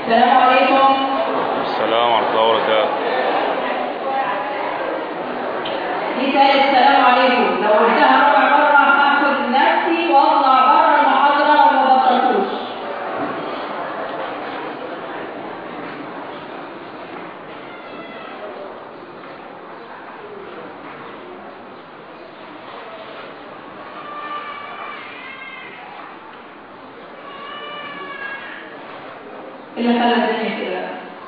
السلام عليكم السلام ورحمة الله وبركاته دي تالت السلام عليكم لو قلتها ربع مرة هاخد نفسي واطلع بره المحاضرة وما بطلتوش إيه اللي خلى الدنيا كده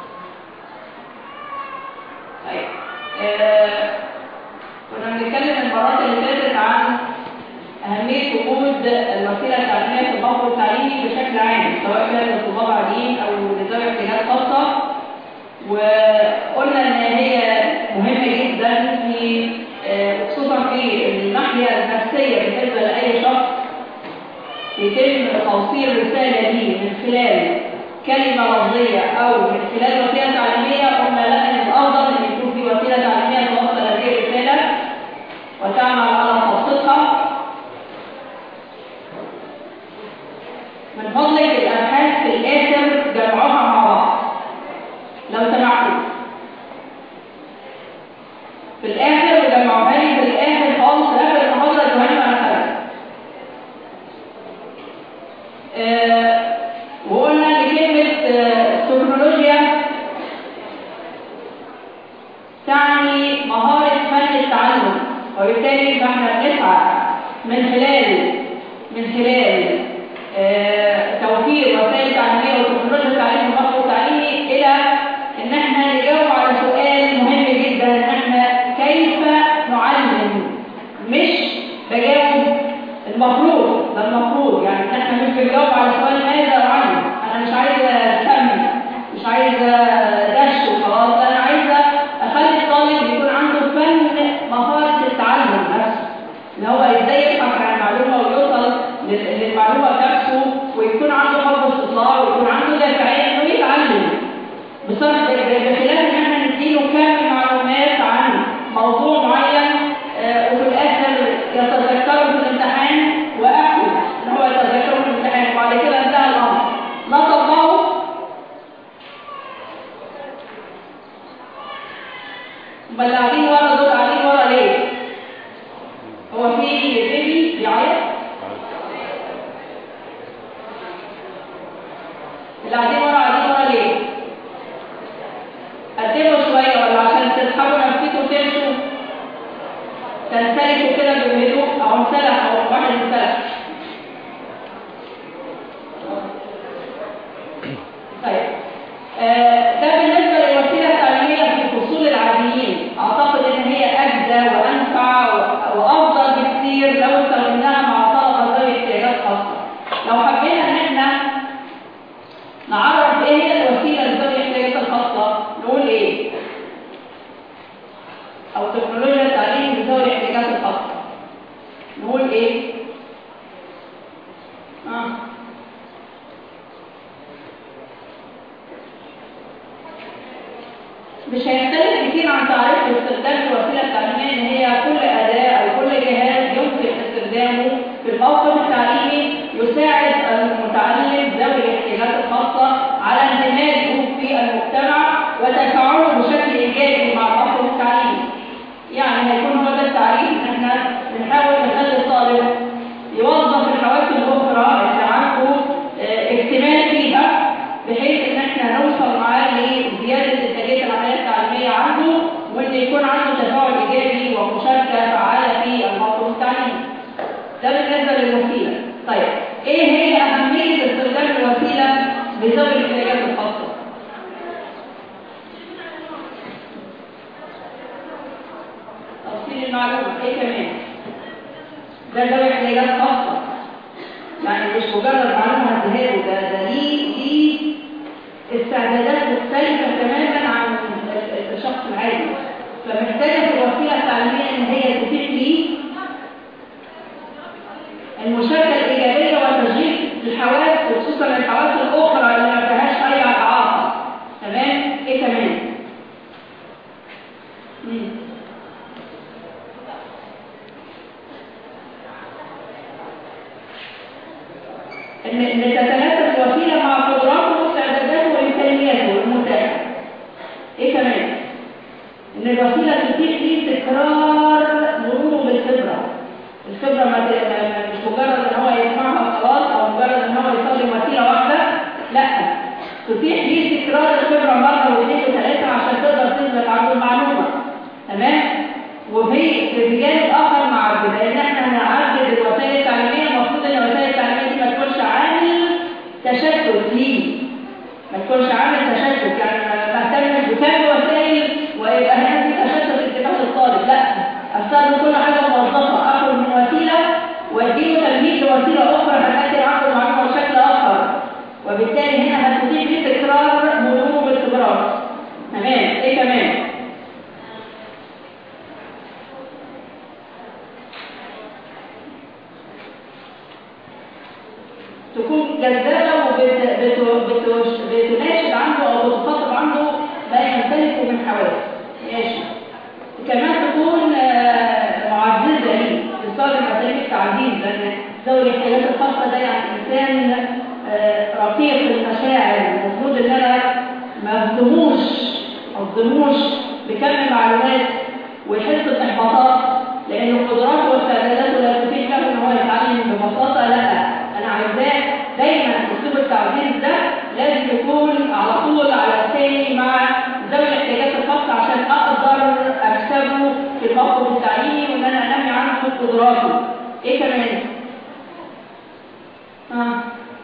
طيب آه، كنا بنتكلم المرات اللي فاتت عن أهمية وجود الوسيلة التعليمية في البحر التعليمي بشكل عام سواء كان لطلاب عاديين أو لذوي احتياجات خاصة وقلنا إن هي مهمة جدا في آه، خصوصا في الناحية النفسية بالنسبة لأي شخص يتم توصيل الرسالة دي من خلال كلمة لفظية أو من خلال وسيلة تعليمية قلنا لا إن الأفضل إن يكون في وسيلة تعليمية توصل هذه الرسالة وتعمل على تبسيطها من فضلك الأبحاث في الآخر جمعوها مع بعض لو سمحتوا في الآخر وجمعوها لي في الآخر خالص في آخر المحاضرة تهاني مع الخلق آه، وقلنا ان كلمة آه، التكنولوجيا تعني مهارة فن التعلم وبالتالي فاحنا بنسعى من خلال من خلال آه، توفير وسائل تعليمية وتكنولوجيا التعليم والمخ التعليمي إلى إن احنا نجاوب على سؤال مهم جدا إن احنا كيف نعلم مش بجاوب المفروض ده المفروض يعني ان احنا مش بنجاوب على سؤال ماذا نعلم انا مش عايزه كم مش عايزه دش وخلاص ده انا عايزه اخلي الطالب يكون عنده فن مهاره التعلم نفسه ان هو ازاي يبحث عن المعلومه ويوصل لل- للمعلومه بنفسه ويكون عنده حب استطلاع ويكون عنده دافعيه انه يتعلم بصرف بخلاف ان احنا نديله كم معلومات عن موضوع معين آه، وفي الاخر يتذكره في الامتحان واحسن ان هو يتذكره في الامتحان وبعد كده انتهى الامر لا طبقه بل اللي قاعدين ورا دول قاعدين ورا ليه؟ هو في بيبي بيعيط؟ اللي قاعدين ورا قاعدين ورا ليه؟ قدموا شوية ولا عشان تسحبوا نفسكم وتمشوا تنسلكوا كده بهدوء أو انسلخ أو واحد انسلخ طيب آه، ده بالنسبة للوسيلة التعليمية في فصول العاديين أعتقد إن هي أجدى وأنفع و- وأفضل بكثير لو استخدمناها مع طلبة ذوي احتياجات خاصة لو حبينا إن إحنا نعرف ايه هي الوسيله لذوي الاحتياجات الخاصه نقول ايه او تكنولوجيا التعليم لذوي الاحتياجات الخاصه نقول ايه آه. مش هيختلف كتير عن تعريف واستخدام الوسيله التعليميه ان هي كل اداه او كل جهاز يمكن استخدامه في الموقف التعليمي يساعد المتعلم ذوي الاحتياجات الخاصه على اندماجه في المجتمع وتفاعله بشكل ايجابي مع الموقف التعليمي. يعني هيكون هو ده التعريف ان احنا بنحاول نخلي الطالب يوظف الحواس الاخرى اللي عنده آه، اكتمال فيها بحيث ان احنا نوصل معاه لزياده انتاجيه العمليه التعليميه عنده وان يكون عنده تفاعل ايجابي ومشاركه فعاله في الموقف التعليمي. ده بالنسبه للوسيله. طيب ايه هي اهميه استخدام الوسيله لذوي الاحتياجات الخاصه؟ توصيل المعلومه ايه كمان؟ ده ذوي احتياجات خاصه. يعني مش مجرد معلومه هتديها له ده ده ليه ليه استعدادات مختلفة تماما عن ال- الشخص العادي فمحتاجة في الوسيلة التعليمية إن هي تتيح لي المشاركة الإيجابية وتشغيل الحواس وخصوصا الحواس الأخرى اللي ما فيهاش أي إعاقة تمام؟ إيه كمان؟ مم. ان ان تتناسب الوسيله مع قدراته واستعداداته وامكانياته تتيح ليه تكرار الخبرة مرة واثنين وثلاثة عشان تقدر تثبت عنده المعلومة تمام؟ وفي في جانب آخر مع بما إن إحنا هنعدد الوسائل التعليمية المفروض إن الوسائل التعليمية دي ما تكونش عامل تشتت ليه ما تكونش عامل تشتت يعني ما اهتمش بكم وسائل ويبقى هنا في تشتت انتباه الطالب لا استخدم كل حاجه موظفه اخذ من وسيله واديله تمهيد لوسيله اخرى هتاكد عنده المعلومه بشكل اخر وبالتالي هنا هتتيح لي تكرار مرور بالخبرات تمام ايه كمان تكون جذابة وبتناشد عنده أو بتخاطب عنده ما يمتلكه من حواس ماشي كمان تكون آه، معززة ليه تستخدم أساليب التعزيز لأن ذوي الاحتياجات الخاصة ده يعني إنسان آه، رقيق المشاعر المفروض إن أنا ما أظلموش ما أظلموش بكم معلومات ويحس بإحباطات لأن قدراته واستعداداته لا تتيح له إن هو يتعلم ببساطة لا أنا عايزاه دايما أسلوب التعزيز ده لازم يكون على طول على لساني مع ذوي الاحتياجات الخاصة عشان أقدر أكسبه في الموقف التعليمي وإن أنا أنمي عنه قدراته. إيه كمان؟ ها؟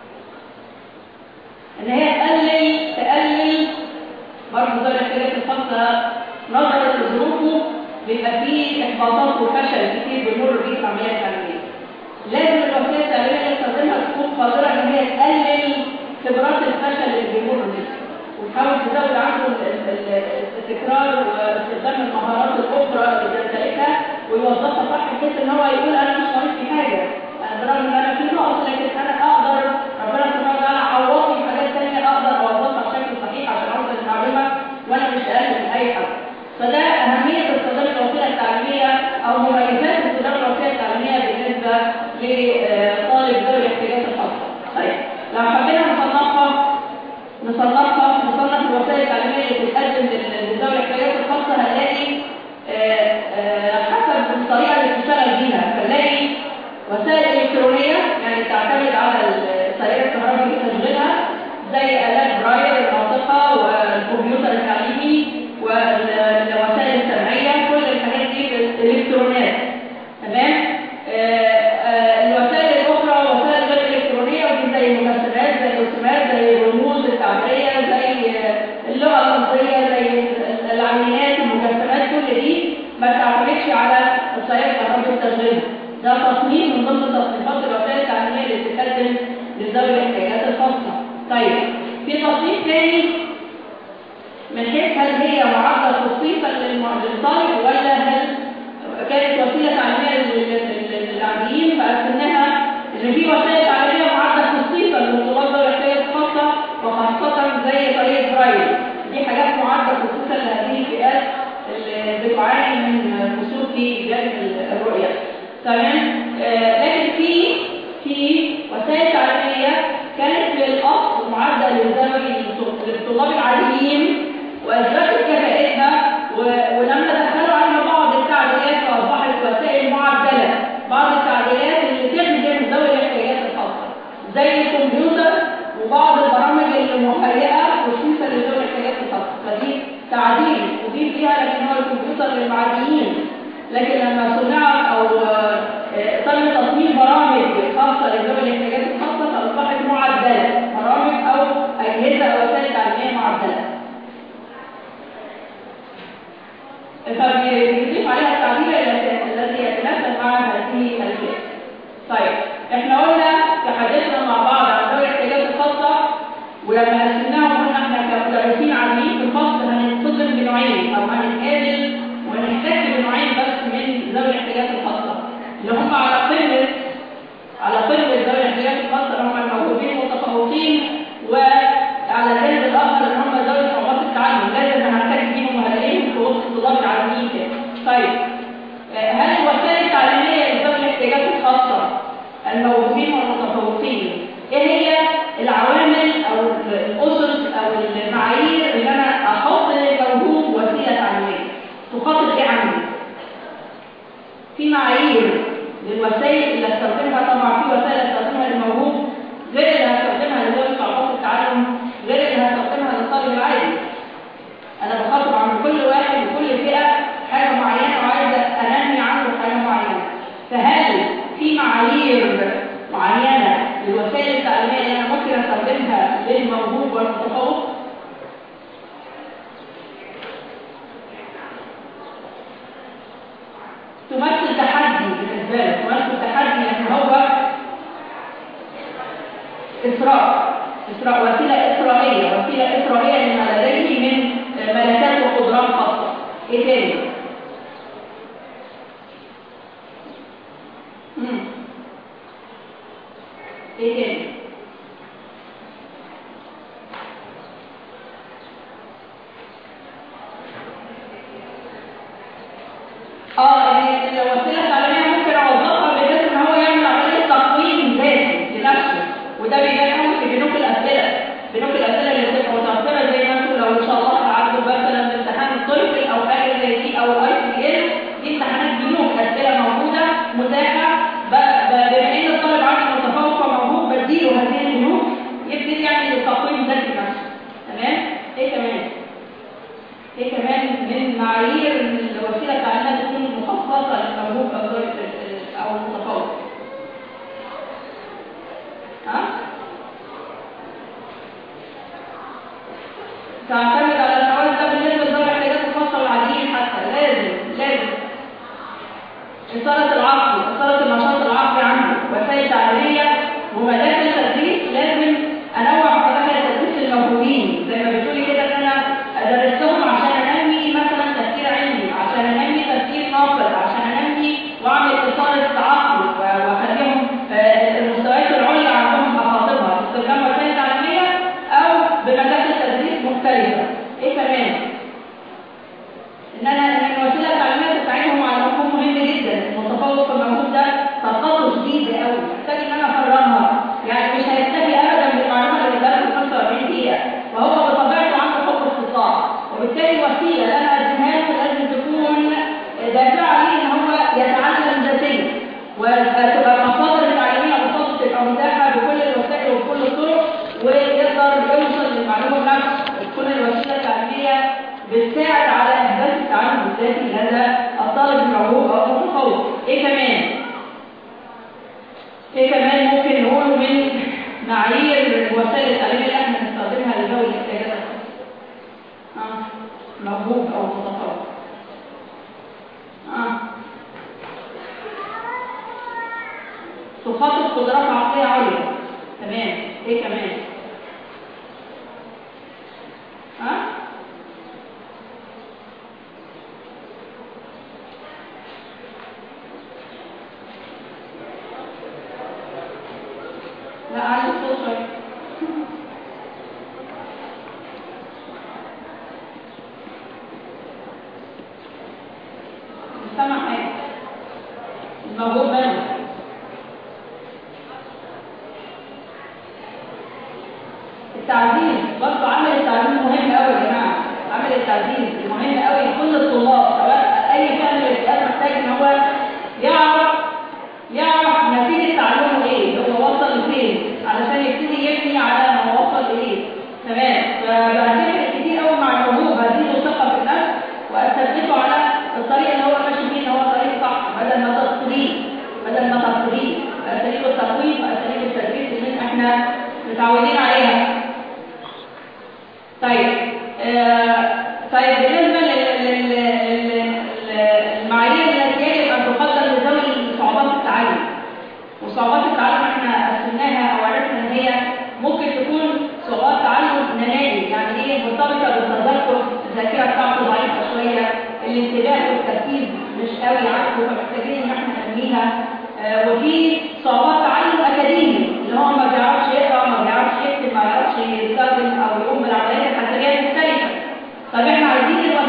إن هي تقلل تقلل برضه ذوي الاحتياجات الخاصة نظرا لظروفه بيبقى فيه إحباطات وفشل كتير بيمر بيه في العملية التعليمية. لازم الوسيله التعليميه اللي نستخدمها تكون قادره ان هي تقلل خبرات الفشل اللي بيمر بيها وتحاول تزود عنده ال- ال- التكرار واستخدام المهارات الاخرى اللي بيمتلكها ويوظفها صح بحيث ان هو يقول انا مش ناقص في حاجه انا برغم ان انا في نقص لكن انا اقدر ربنا سبحانه وتعالى عوضني في حاجات ثانيه اقدر اوظفها بشكل صحيح عشان اوصل المعلومه وانا مش اقل من اي حد فده اهميه استخدام الوسيله التعليميه او مميزات استخدام الوسيله التعليميه بالنسبه لطالب ذوي الاحتياجات الخاصه. طيب لو حبينا نصنفها نصنفها نصنف الوسائل التعليميه اللي بتتقدم لل- لذوي الاحتياجات الخاصه هنلاقي آه، آه، حسب الطريقه اللي بتشتغل بيها فنلاقي وسائل الكترونيه يعني تعتمد على التيار الكهربي في تشغيلها زي الات برايل الناطقه والكمبيوتر التعليمي والوسائل السمعيه كل الحاجات دي الالكترونيات تمام آه، آه، الوسائل الاخرى وسائل غير الكترونيه ودي زي المجسمات زي الرسومات زي الرموز التعبيريه زي آه، اللغه اللفظيه زي العينات المجسمات كل دي ما تعتمدش على التيار الكهربي والتشغيل ده تصنيف من ضمن تصنيفات الوسائل التعليميه اللي بتتقدم لذوي الاحتياجات الخاصه طيب في تصنيف ثاني من حيث هل هي معرضة خصيصا للم- للطالب ولا هل كانت وسيلة تعليمية لل- لل- للعاديين فقسمناها إن في وسائل تعليمية معرضة خصيصا للطلاب ذوي الاحتياجات الخاصة وخاصة زي طريقة برايل دي حاجات معرضة خصوصا لهذه الفئات اللي بتعاني من قصور في جانب ال- الرؤية تمام آه لكن في في وسائل تعليمية كانت للأصل معدة للذوي للطلاب العاديين وأثبتت كفاءتها و- ولما دخلوا عليها بعض التعديلات فأصبحت وسائل معدلة بعض التعديلات اللي تخدم ذوي الاحتياجات الخاصة زي الكمبيوتر وبعض البرامج المهيئة خصوصا لذوي الاحتياجات الخاصة فدي تعديل أضيف فيها لكن هو الكمبيوتر للعاديين لكن لما صنعت أو آه، تم تصميم برامج خاصة لذوي الاحتياجات الخاصة فأصبحت معدلة برامج أو أجهزة أو وسائل تعليمية معدلة فبيضيف عليها التعديل التي الذي يتناسب مع هذه الفئة. طيب احنا قلنا تحدثنا مع بعض عن ذوي الاحتياجات الخاصة ولما قسمناهم قلنا احنا كمدرسين عاملين في الفصل هنتصدم بنوعين او هنتقابل ونحتاج بنوعين بس من ذوي الاحتياجات الخاصة اللي هم على قمة على قمة ذوي الاحتياجات الخاصة اللي هم الموهوبين المتفوقين وعلى الجانب الآخر اللي هم ذوي صعوبات التعلم لازم هنحتاج بيهم وهلاقيهم في وسط الطلاب العالميين كده. طيب آه، هل الوسائل التعليمية لذوي الاحتياجات الخاصة الموهوبين والمتفوقين ايه هي العوامل او الاسس او المعايير اللي انا احط للموهوب وسيله تعليميه تخاطب ايه عني في معايير للوسائل اللي هستخدمها طبعا في وسائل هستخدمها للموهوب غير اللي هستخدمها لذوي صعوبات التعلم غير اللي للموهوب والمتفوق تمثل تحدي بالنسبه له تمثل تحدي لان هو اسراء اسراء وسيله اسرائيه وسيله اسرائيه لما لديه من ملكات وقدرات خاصه ايه تاني مم. ايه تاني اه يعني الوسيله التعليميه ممكن اوظفها بحيث ان هو يعمل عمليه تقويم ذاتي لنفسه وده بيبان قوي في بنوك الاسئله بنوك الاسئله اللي بتبقى متوفره زي ما انتم لو ان شاء الله هتعدوا مثلا امتحان الطفل او حاجه زي دي او الاي تي ال دي امتحانات بنوك اسئله موجوده متاحه ب- ب- بما ان الطالب عندي متفوق وموهوب بديله هذه البنوك يبتدي يعمل تقويم ذاتي لنفسه تمام ايه كمان ايه كمان من معايير ان الوسيله التعليميه تكون مخصصه للموهوب او ال- ال- او المتفوق ها تعتمد على الحوادث ده بالنسبه لذوي الاحتياجات الخاصه والعاديين حتى لازم لازم إثارة العقل إثارة النشاط العقلي عنده وسائل تعليمية ومداخل التدريس لازم أنوع في مداخل التدريس للموهوبين زي ما بتقولي كده إن أنا أدرسهم عشان أنمي مثلا تفكير علمي عشان أنمي تفكير ناقد عشان أنمي وأعمل إثارة عقل و- وأخليهم آه، المستويات العليا عندهم أخاطبها باستخدام وسائل تعليمية أو بمداخل تدريس مختلفة إيه كمان؟ ان انا ان الوسيله التعليميه تساعدهم على مفهوم مهم جدا المتفوق في الموهوب ده طاقته شديده قوي محتاج ان انا افرغها يعني مش هيكتفي ابدا بالمعلومه اللي بدها في 45 دقيقه وهو بطبيعته عنده حب استطلاع وبالتالي الوسيله اللي انا اقدمها له لازم تكون دافعه ليه ان هو يتعلم ذاتيا وتبقى المصادر التعليميه قصاده تبقى متاحه بكل الوسائل وبكل الطرق ويقدر يوصل للمعلومه بنفسه تكون الوسيله التعليميه بتساعد على احداث التعلم الذاتي لدى الطالب الموهوب او المتفوق ايه كمان ايه كمان ممكن نقوله من معايير الوسائل التعليميه اللي احنا بنستخدمها لذوي الاحتياجات الخاصه اه موهوب او متفوق اه تخاطب قدرات عقليه عليا تمام ايه كمان ها لا عايز الصوت شوية مش سامع حاجة الموجود بالك التعزيز برضه عمل التعزيز مهم قوي يا جماعة عمل التعزيز مهم قوي لكل الطلاب سواء أي فهم من الأسئلة محتاج إن هو يعرف يعرف نتيجة تعلمه ايه هو وصل لفين علشان يبتدي يبني على ما وصل اليه تمام فبهتفرق كتير قوي مع الموهوب هديله ثقة في النفس واثبته على الطريق اللي هو ماشي فيه ان هو طريق صح بدل ما تقليد بدل ما تقليد اساليب التقويم واساليب التدريس اللي احنا متعودين عليها طيب آه طيب بالنسبة لل- لل- لل- للمعايير التي يجب أن تقدر لذوي صعوبات التعلم وصعوبات التعلم احنا قسمناها أو عرفنا إن هي ممكن تكون صعوبات تعلم نهائي يعني هي مرتبطة بالتذكر الذاكرة بتاعته ضعيفة شوية الانتباه والتركيز مش قوي عنده فمحتاجين إن احنا ننميها آه، وفي صعوبات تعلم أكاديمي اللي هو ما بيعرفش يقرأ ما بيعرفش يكتب ما بيعرفش يستخدم أو يقوم بالعمليات الحسابية المختلفة طب احنا عايزين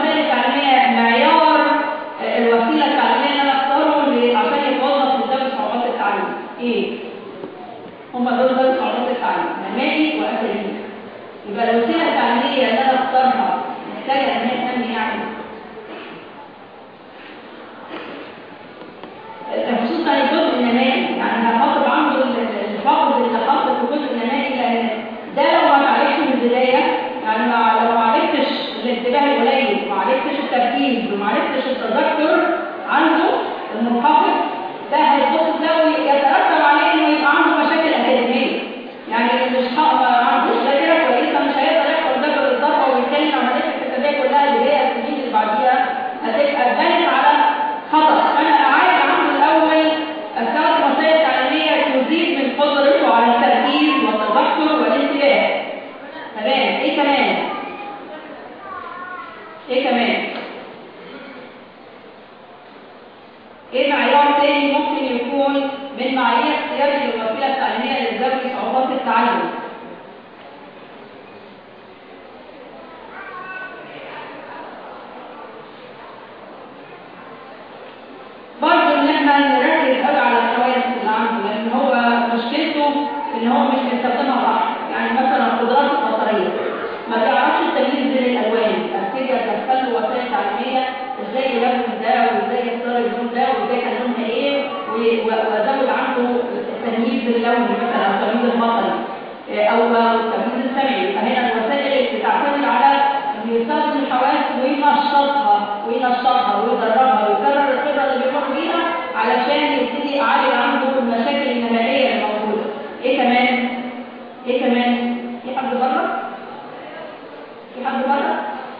البصر والتمييز السمعي يبقى هنا الوسائل بتعتمد على انه يستخدم الحواس وينشطها وينشطها ويدربها ويكرر الخبره اللي بيمر بيها علشان يبتدي يعالج عنده المشاكل النمائيه الموجوده ايه كمان ايه كمان في حد بره في حد بره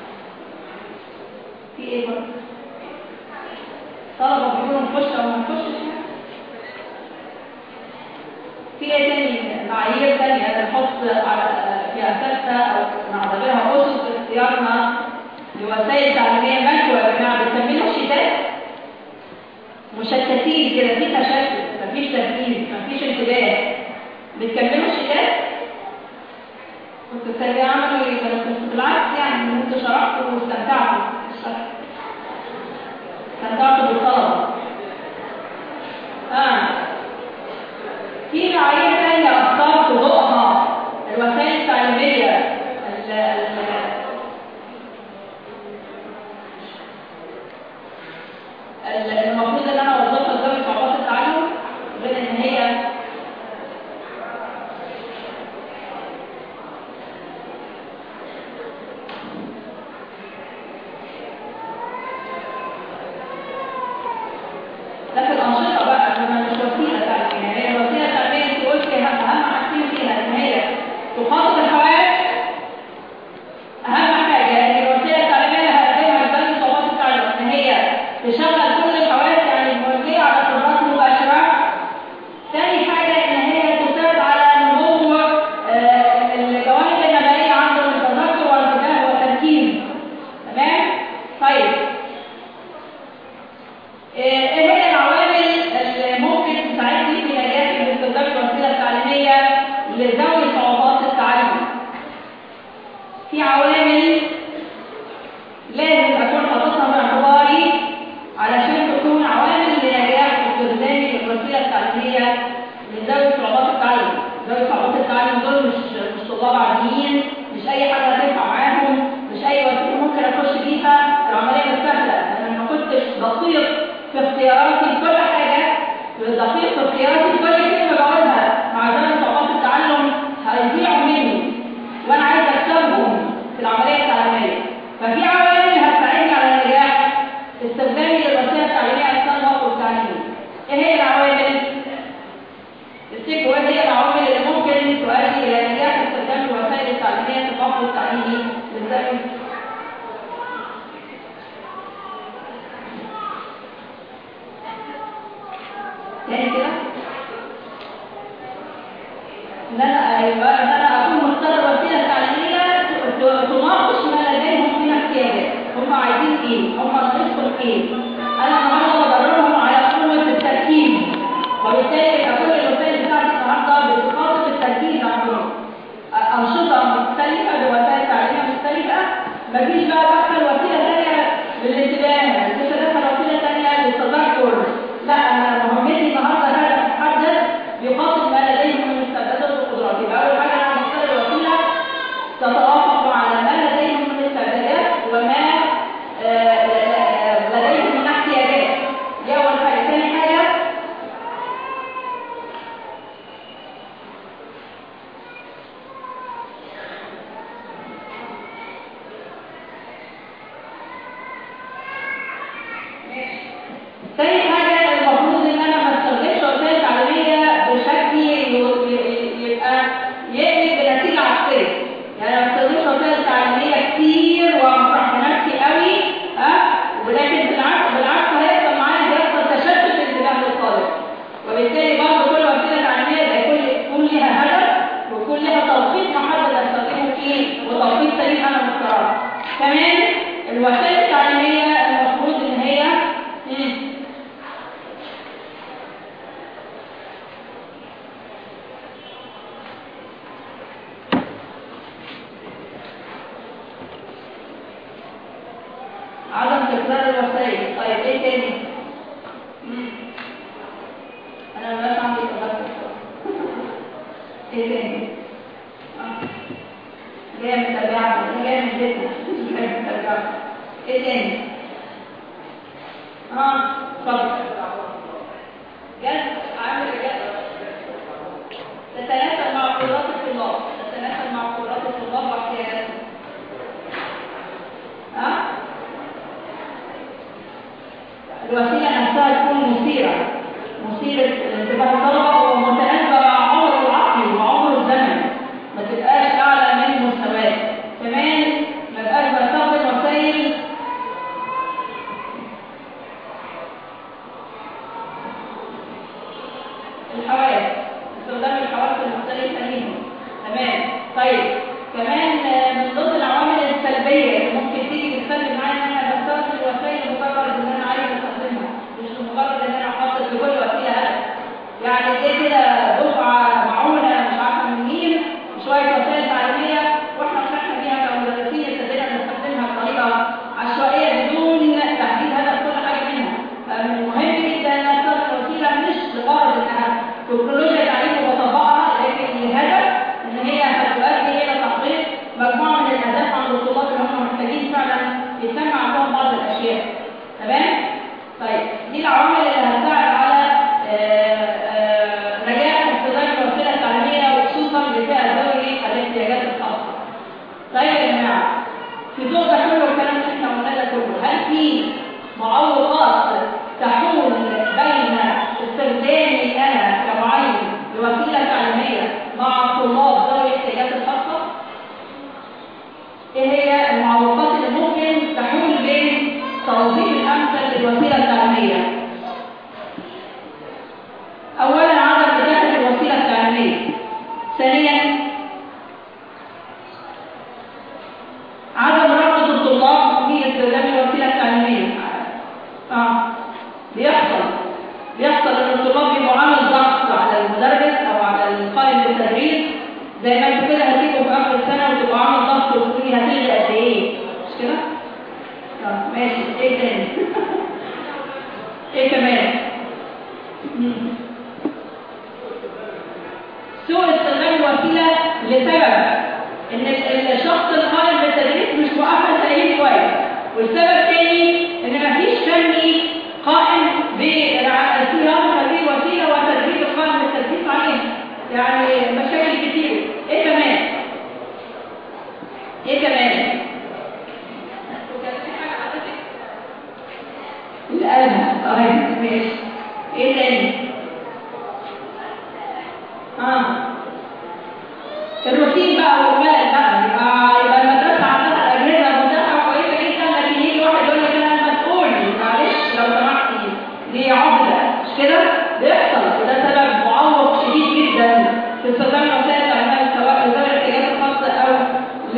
في ايه بره طلبه بيقولوا نخش او ما نخشش في ايه تاني معايير تانية نحط على في اساسها او نعتبرها اسس في اختيارنا لوسائل تعليميه مالكوا يا جماعه بنسميها الشتات مشتتين كده في تشتت مفيش تركيز مفيش انتباه بتكملوا الشتات كنت التربيه عملوا ايه كنت بالعكس يعني ان انتوا شرحتوا واستمتعتوا بالشرح استمتعتوا بالطلبه اه في معايير تانية أفكار في ضوءها الوسائل التعليمية ال- ال- ال- المفروض ان انا اوظفها ذوي صعوبات التعلم غير ان هي لكن الأنشطة بقى لما مش وسيلة تعليمية هي الوسيلة التعليمية انت قلت أهم أهم حاجتين فيها إن هي تخاطب الحواس أهم حاجة إن الوسيلة التعليمية اللي هقدمها لبني صعوبات التعلم إن هي تشغل كل الحواس يعني الموجهة على خبرات مباشرة تاني حاجة إن هي تساعد على نمو آه، الجوانب النمائية عند التذكر والانتباه والتركيز تمام؟ طيب ايه هي العوامل اللي ممكن تساعدني في نجاحي باستخدام الوسيله التعليميه لذوي صعوبات التعلم في عوامل لازم اكون حاططها في اعتباري علشان تكون عوامل لنجاح استخدامي للوسيله التعليميه لذوي صعوبات التعلم ذوي صعوبات التعلم دول مش مش طلاب عاديين مش اي حاجه هتنفع معاهم مش اي وسيله ممكن اخش بيها العمليه مش سهله انا ما كنتش دقيق في اختياراتي لكل حاجه دقيق في اختياراتي لكل كلمه بقولها مع ذوي صعوبات التعلم هيضيعوا مني وانا عايزه اكسبهم في العمليه التعليميه ففي عوامل هتساعدني على النجاح في استخدامي للوسيله التعليميه اثناء الوقت التعليمي ايه هي العوامل تفتكروا ايه هي العوامل اللي ممكن تؤدي الى نجاح استخدام الوسائل التعليميه في الفصل التعليمي للذوي تاني كده ان انا ايوه ان انا اكون مختار الوسيله التعليميه ت- ت- تناقش ما لديهم من احتياجات هم عايزين ايه هم ناقصهم ايه انا النهارده بدربهم على قوه التركيز وبالتالي يبقى كل الوسائل بتاعتي النهارده بتخاطب التركيز عندهم أ- انشطه مختلفه بوسائل تعليميه مختلفه مفيش بقى دخل وسيله ثانيه للانتباه مفيش دخل وسيله ثانيه للتذكر لا انا مهمتي النهارده هدف محدد بيخاطب ما لديهم من استعدادات وقدرات يبقى اول حاجه انا بختار الوسيله تتوافق على ما لديهم من استعدادات وما آه، آه، لديهم من احتياجات دي اول حاجه ثاني حاجه تاني حاجة المفروض إن أنا ما استخدمش وسائل تعليمية بشكل ي- ي- يبقى يقلب بنتيجة عكسية، يعني ما استخدمش وسائل تعليمية كتير وأفرح بنفسي قوي ها ولكن بالعكس بالعكس هيحصل معايا بيحصل تشتت انتباه للطالب وبالتالي برضه كل وسيلة تعليمية يبقى يكون يكون ليها هدف ويكون ليها توقيت محدد استخدمه فيه وتوقيت سليم أنا مختاره. كمان الوسائل التعليمية المفروض إن هي مم. عدم تكرار الوسائل طيب ايه تاني مم. انا مبقاش عندي تذكر ايه تاني آه. جايه متابعه انا جايه من بيتنا جايه متابعه ايه تاني اه اتفضل جد عامل جد تتناسب مع قدرات الطلاب تتناسب بيسمع عندهم بعض الاشياء تمام طيب دي العوامل اللي هتساعد على آه، آه، نجاح استخدام الوسيله التعليميه وخصوصا لفئه ذوي الاحتياجات الخاصه طيب يا جماعه في ضوء ده كله الكلام اللي احنا قلناه ده كله هل في معوقات تحول بين استخدامي انا كمعلم لوسيله تعليميه مع الطلاب ذوي الاحتياجات الخاصه؟ ايه هي المعوقات اللي ممكن تحول بين توظيف الامثل للوسيله التعليميه؟ اولا عدم اتاحه الوسيله التعليميه ثانيا عدم رغبة الطلاب في استخدام الوسيلة التعليمية. اه بيحصل بيحصل ان الطلاب بيبقوا عامل ضغط على المدرس او على القائم بالتدريس زي ما انتوا كده هتيجوا في اخر السنة وتبقوا عامل ضغط وتقولي هتلغي قد ايه مش كده؟ اه ماشي ايه تاني؟ ايه كمان؟ مم. سوء استخدام الوسيلة لسبب ان ال- الشخص القائم بالتدريس مش مؤهل تأهيل كويس والسبب تاني ان مفيش فني قائم بصياغه هذه الوسيله وتدريب القائم بالتدريس عليها يعني مشاكل كتير ايه كمان ايه كمان القلم طيب ماشي ايه تاني اه الروتين بقى والملل بقى يبقى يبقى المدرسه عندها اجهزه متاحه كويسه جدا لكن يجي واحد يقول لك انا المسؤول معلش لو سمحتي دي عقده مش كده؟ بيحصل وده سبب معوق شديد جدا في استخدام وسائل الاعلام سواء لذوي الاحتياجات الخاصه او ل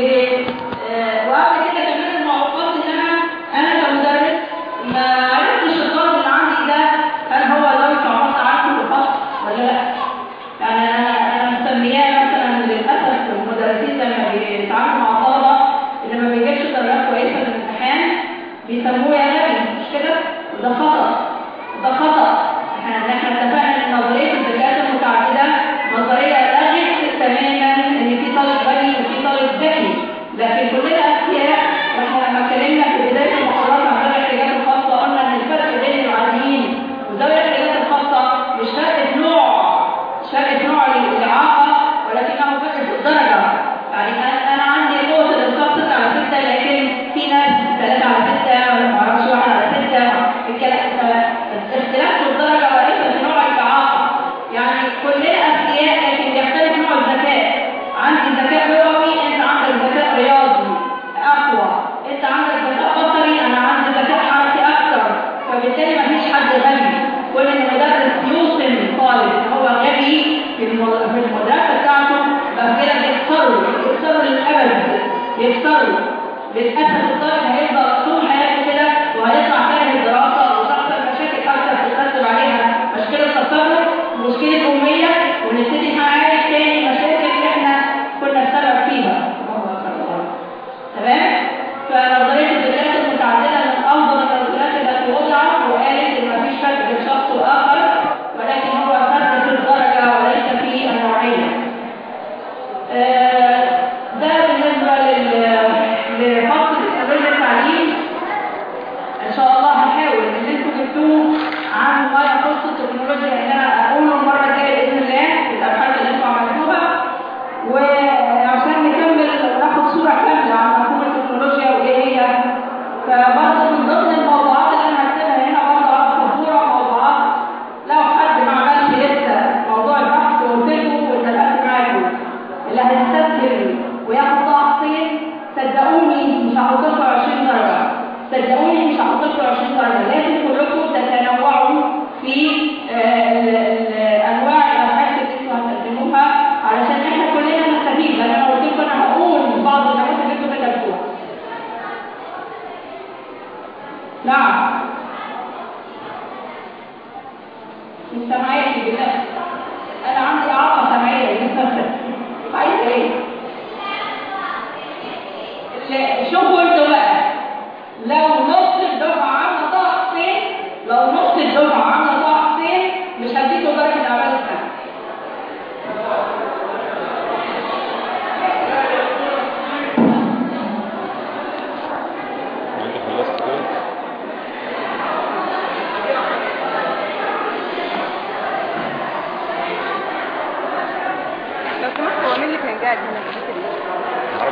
آه، وقبل كده كمان المعوقات ان انا انا كمدرس ما عرفتش الطالب اللي عندي ده هل هو ذوي صعوبات عنه في الفصل ولا لا؟ يعني انا انا مسمياه مثلا للاسف المدرسين لما بيتعاملوا مع طلبه اللي ما بيجيبش درجات كويسه في الامتحان بيسموه يا غبي مش كده؟ ده خطا ده خطا احنا احنا اتفقنا ان نظريه الذكاء المتعدده نظريه لغت تماما ان في طالب غبي وفي طالب ذكي لكن كلنا اذكياء واحنا لما اتكلمنا في بدايه المحاضرات عن ذوي الاحتياجات الخاصه قلنا ان الفرق بين العاديين وذوي الاحتياجات الخاصه مش فرق في نوع مش فرق في نوع الاعاقه ولكنه فرق في الدرجه يعني انا انا عندي قوه الانصاف 6 على 6 لكن في ناس 3 على 6 ولا ما اعرفش 1 على 6 الكلام اختلاف في الدرجه وليس في نوع الاعاقه يعني كلنا اذكياء لكن بيختلف نوع الذكاء عندي ذكاء لغوي انت عندك ذكاء رياضي اقوى انت عندك ذكاء بصري انا عندي ذكاء حركي اكثر فبالتالي مفيش حد غبي كل ان المدرس يوصم طالب هو غبي في الم- في المدرسه بتاعته بعد كده بيخسروا بيخسروا للابد بيخسروا للاسف الطالب هيفضل طول حياته كده وهيطلع كاره الدراسه وتحصل مشاكل اكثر تترتب عليها مشكله تصرف مشكله اميه ونبتدي نعالج تاني المشاكل اللي احنا كنا السبب فيها الله أكبر. تمام فنظريه الدراسه المتعدده من افضل النظريات التي وضعت وقالت ان مفيش فرق بين شخص واخر ولكن هو فرق في الدرجه وليس في النوعيه آه، ده بالنسبه لل- لفصل استمرار التعليم ان شاء الله هحاول ان انتوا جبتوه عن ما يخص التكنولوجيا ان انا اقوله المره الجايه باذن الله في الابحاث اللي انتوا عملتوها وعشان نكمل وناخد صوره كامله عن مفهوم التكنولوجيا وايه هي فبرضه من ضمن الموضوعات اللي انا هكتبها هنا برضه على السبوره موضوعات لو حد ما عملش لسه موضوع البحث وقلت لكم واتفقت معاكم اللي هيستسهل وياخد ضغطين صدقوني مش هحط لكم 20 درجه صدقوني مش هحط لكم 20 درجه لازم كلكم تتنوعوا في آه، ال- ال- انواع الابحاث اللي انتوا هتقدموها علشان احنا كلنا نستفيد لان انا قلت لكم انا هقول بعض الحاجات اللي انتوا كتبتوها نعم مش سامعاكي بالله انا عندي اعاقه سمعيه عايزه ايه لا، شوفوا انتوا بقى لو نص الدفعه عامله ضغط فين لو نص الدفعه عامله ضغط فين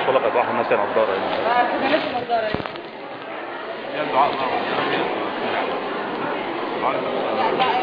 معاش ولا كانت واحد ناسيه نضاره يعني ما كانتش نظارة هي الدعاء طبعا لا بقى